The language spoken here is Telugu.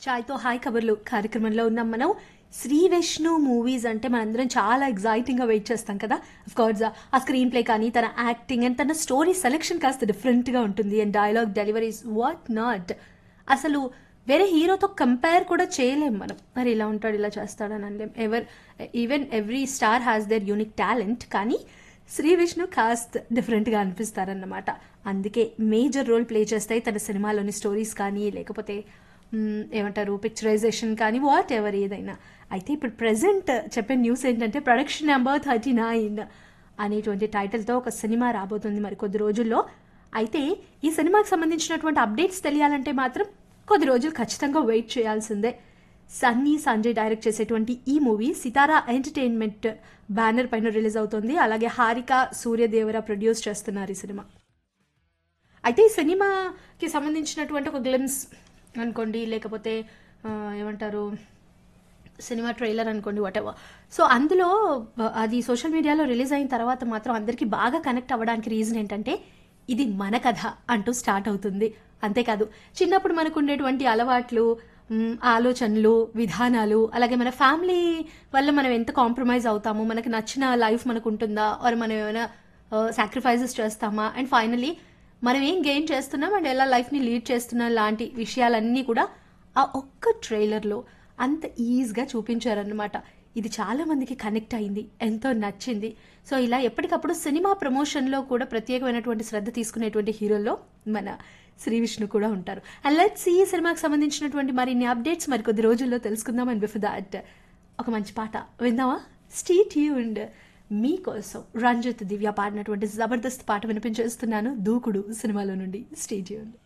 చాయ్తో హాయ్ కబర్లు కార్యక్రమంలో ఉన్నాం మనం శ్రీ విష్ణు మూవీస్ అంటే మనందరం చాలా ఎగ్జైటింగ్గా వెయిట్ చేస్తాం కదా అఫ్ కోర్స్ ఆ స్క్రీన్ ప్లే కానీ తన యాక్టింగ్ అండ్ తన స్టోరీ సెలెక్షన్ కాస్త డిఫరెంట్గా ఉంటుంది and dialogue deliveries what not అసలు వేరే హీరోతో కంపేర్ కూడా చేయలేం మనం మరి ఇలా ఉంటాడు ఇలా చేస్తాడని అనలేం ever even every star has their unique talent కానీ శ్రీ విష్ణు కాస్త డిఫరెంట్గా అనిపిస్తారన్నమాట అందుకే మేజర్ రోల్ ప్లే చేస్తాయి తన సినిమాలోని స్టోరీస్ కానీ లేకపోతే మ్, ఏమంటారు పిక్చరైజేషన్ కానీ వాట్ ఎవర్ ఏదైనా అయితే ఇప్పుడు ప్రజెంట్ చెప్పే న్యూస్ ఏంటంటే ప్రొడక్షన్ నెంబర్ థర్టీ నైన్ అనేటువంటి టైటిల్తో ఒక సినిమా రాబోతుంది మరి కొద్ది రోజుల్లో అయితే ఈ సినిమాకి సంబంధించినటువంటి అప్డేట్స్ తెలియాలంటే మాత్రం కొద్ది రోజులు ఖచ్చితంగా వెయిట్ చేయాల్సిందే సన్నీ సంజయ్ డైరెక్ట్ చేసేటువంటి ఈ మూవీ సితారా ఎంటర్టైన్మెంట్ బ్యానర్ పైన రిలీజ్ అవుతుంది అలాగే హారిక సూర్యదేవర ప్రొడ్యూస్ చేస్తున్నారు ఈ సినిమా అయితే ఈ సినిమాకి సంబంధించినటువంటి ఒక గ్లిమ్స్ అనుకోండి లేకపోతే ఆ, ఏమంటారు సినిమా ట్రైలర్ అనుకోండి వాటెవర్ సో అందులో ఆ, అది సోషల్ మీడియాలో రిలీజ్ అయిన తర్వాత మాత్రం అందరికీ బాగా కనెక్ట్ అవ్వడానికి రీజన్ ఏంటంటే ఇది మన కథ అంటూ స్టార్ట్ అవుతుంది అంతేకాదు చిన్నప్పుడు మనకు ఉండేటువంటి అలవాట్లు మ్, ఆలోచనలు విధానాలు అలాగే మన ఫ్యామిలీ వల్ల మనం ఎంత కాంప్రమైజ్ అవుతాము మనకు నచ్చిన లైఫ్ మనకు ఉంటుందా ఆర్ మనం ఏమైనా సాక్రిఫైజెస్ చేస్తామా అండ్ ఫైనలీ మనం ఏం గెయిన్ చేస్తున్నాం అండ్ ఎలా లైఫ్ని లీడ్ చేస్తున్నాం లాంటి విషయాలన్నీ కూడా ఆ ఒక్క ట్రైలర్లో అంత ఈజీగా చూపించారనమాట ఇది చాలా మందికి కనెక్ట్ అయింది ఎంతో నచ్చింది సో ఇలా ఎప్పటికప్పుడు సినిమా ప్రమోషన్లో కూడా ప్రత్యేకమైనటువంటి శ్రద్ధ తీసుకునేటువంటి హీరోల్లో మన శ్రీ విష్ణు కూడా ఉంటారు అండ్ లెట్స్ ఈ సినిమాకి సంబంధించినటువంటి మరిన్ని అప్డేట్స్ మరికొద్ది రోజుల్లో తెలుసుకుందాం అండ్ బిఫోర్ దాట్ ఒక మంచి పాట విందామా స్టీ ట్యూన్డ్ మీకోసం రంజిత్ దివ్య పాడినటువంటి జబర్దస్త్ పాట వినిపించేస్తున్నాను దూకుడు సినిమాలో నుండి స్టీ ట్యూన్డ్